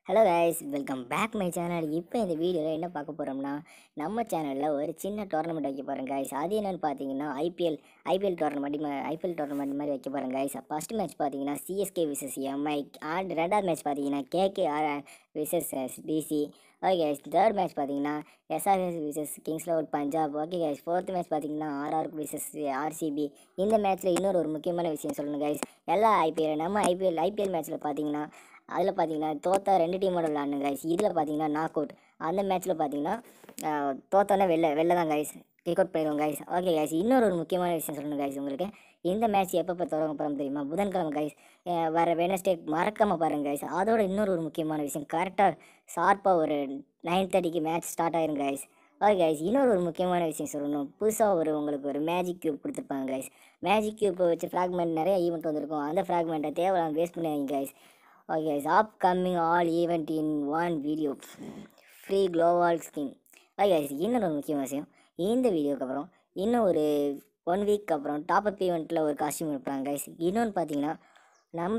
hello guys welcome back my channel இப்போ இந்த வீடியோவில் என்ன பார்க்க போகிறோம்னா நம்ம சேனலில் ஒரு சின்ன டோர்னமெண்ட் வைக்க போகிறோம் கைஸ் அது என்னென்னு பார்த்தீங்கன்னா IPL IPL tournament IPL tournament மாதிரி வைக்க போகிறோம் கைஸ் ஃபஸ்ட் மேட்ச் பார்த்தீங்கன்னா சிஎஸ்கே விசஸ் எம்ஐ அண்ட் ரெண்டாவது மேட்ச் பார்த்தீங்கன்னா KKR versus DC okay guys third match பார்த்தீங்கன்னா SRS versus kings eleven Punjab okay guys fourth match பார்த்தீங்கன்னா ஆர்ஆர் விசஸ் ஆர்சிபி இந்த மேட்ச்சில் இன்னொரு ஒரு முக்கியமான விஷயம் சொல்லணும் கைஸ் எல்லா ஐபிஎல் நம்ம ஐபிஎல் ஐபிஎல் மேட்ச்சில் பார்த்தீங்கன்னா அதில் பார்த்தீங்கன்னா தோத்தா ரெண்டு டீமோட விளாட்ணும் கைஸ் இதில் பார்த்தீங்கன்னா நாக் அவுட் அந்த மேட்ச்சில் பார்த்தீங்கன்னா ஆஹ், தோத்தோன்னே வெளில வெளில தான் கைஸ் கிக் அவுட் போயிடுவோம் கைஸ் ஓகே கைஸ் இன்னொரு ஒரு முக்கியமான விஷயம் சொல்லணும் கைஸ் உங்களுக்கு இந்த மேட்ச் எப்போ தொடங்க போகிறோம் தெரியுமா புதன்கிழமை கைஸ் வர வெனஸ்டே மறக்காமல் பாருங்க கைஸ் அதோட இன்னொரு ஒரு முக்கியமான விஷயம் கரெக்டாக ஷார்ப்பாக ஒரு நைன் தேர்ட்டிக்கு மேட்ச் ஸ்டார்ட் ஆயிரும் கைஸ் ஓகே கைஸ் இன்னொரு ஒரு முக்கியமான விஷயம் சொல்லணும் புதுசாக ஒரு உங்களுக்கு ஒரு மேஜிக் கியூப் கொடுத்துருப்பாங்க கைஸ் மேஜிக் கியூப் வச்சு ஃப்ராக்மெண்ட் நிறைய ஈவெண்ட் வந்திருக்கும் அந்த ஃப்ராக்மெண்ட்டை தேவையில்லாம வேஸ்ட் பண்ணாதீங்க guys okay guys up coming all event in one video free gloo wall skin okay guys இன்னொரு ஒரு முக்கியமான விஷயம் இந்த வீடியோக்கு அப்புறம் இன்னும் ஒரு ஒன் வீக் அப்புறம் டாப் அப் ஈவெண்ட்டில் ஒரு காஸ்டியூம் இருப்பாங்க கைஸ் இன்னொன்று பார்த்தீங்கன்னா நம்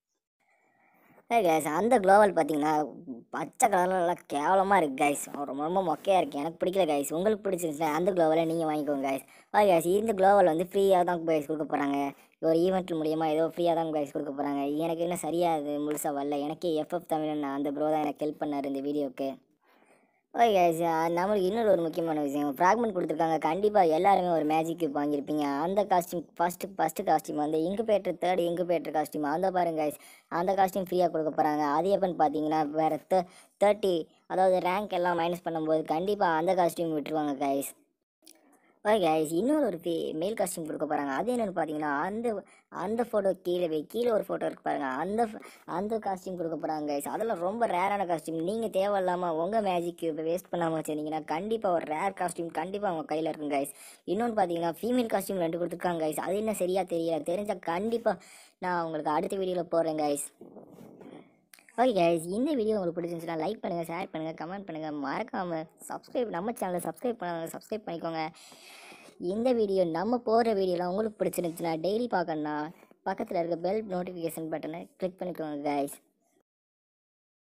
கைஸ் அந்த குளோவல் பார்த்தீங்கன்னா பச்சை கலரில் நல்லா கேவலமாக இருக்குது கைஸ் ரொம்ப ரொம்ப மொக்கையாக இருக்குது எனக்கு பிடிக்கல கைஸ் உங்களுக்கு பிடிச்சிருந்துச்சுன்னா அந்த குளோவலை நீங்கள் வாங்கிக்கோங்க கைஸ் ஓகே கைஸ் இந்த குளோவல் வந்து ஃப்ரீயாக தான் கைஸ் கொடுக்க போகிறாங்க ஒரு ஈவெண்ட் மூலியமா ஏதோ ஃப்ரீயாக தான் கைஸ் கொடுக்க போகிறாங்க எனக்கு இன்னும் சரியாக அது முழுசாக வரல எனக்கே எஃப்எஃப் தமிழன் அந்த ப்ரோ தான் எனக்கு ஹெல்ப் பண்ணார் இந்த வீடியோக்கு ஓகே கைஸ் நம்மளுக்கு இன்னொரு ஒரு முக்கியமான விஷயம் ஃப்ராக்மெண்ட் கொடுத்துருக்காங்க கண்டிப்பாக எல்லாருமே ஒரு மேஜிக் கியூப் வாங்கியிருப்பீங்க அந்த காஸ்டியூம் ஃபஸ்ட்டு ஃபஸ்ட்டு காஸ்டியூம் வந்து இங்கு பேட்டர் தேர்ட் இங்கு பேட்டர் காஸ்டியூம் அந்த பாருங்க கைஸ் அந்த காஸ்டியூம் ஃப்ரீயாக கொடுக்க போகிறாங்க அது எப்போன்னு பார்த்தீங்கன்னா வேறு தே தேர்ட்டி அதாவது ரேங்க் எல்லாம் மைனஸ் பண்ணும்போது கண்டிப்பாக அந்த காஸ்டியூம் விட்டுருவாங்க கைஸ் ஓகே கைஸ் இன்னொரு ஒரு ஃபீ மெயில் காஸ்டியூம் கொடுக்க போகிறாங்க அது என்னென்னு பார்த்தீங்கன்னா அந்த அந்த ஃபோட்டோ கீழே வை கீழே ஒரு ஃபோட்டோ இருக்கு பாருங்க அந்த ph- அந்த காஸ்டியூம் கொடுக்க போகிறாங்க கைஸ் அதெல்லாம் ரொம்ப ரேரான காஸ்டியூம் நீங்கள் தேவையில்லாமல் உங்கள் மேஜிக் கியூபை வேஸ்ட் பண்ணாமல் வச்சிருந்தீங்கன்னா கண்டிப்பாக ஒரு ரேர் காஸ்டியூம் கண்டிப்பாக அவங்க கையில் இருக்கும் கைஸ் இன்னொன்று பார்த்தீங்கன்னா ஃபீமேல் காஸ்டியூம் ரெண்டு கொடுத்துருக்காங்க கைஸ் அது என்ன சரியாக தெரியல தெரிஞ்சால் கண்டிப்பாக நான் உங்களுக்கு அடுத்த வீடியோவில் போடுறேன் கைஸ் ஓகே கைஸ் இந்த வீடியோ உங்களுக்கு பிடிச்சிருந்துச்சுன்னா லைக் பண்ணுங்கள் ஷேர் பண்ணுங்கள் கமெண்ட் பண்ணுங்கள் மறக்காமல் சப்ஸ்கிரைப் நம்ம சேனலை சப்ஸ்கிரைப் பண்ணாங்க சப்ஸ்கிரைப் பண்ணிக்கோங்க இந்த வீடியோ நம்ம போடுற வீடியோலாம் உங்களுக்கு பிடிச்சிருந்துச்சுன்னா டெய்லி பார்க்கணுன்னா பக்கத்தில் இருக்க பெல் நோட்டிஃபிகேஷன் பட்டனை கிளிக் பண்ணிக்கோங்க கைஸ்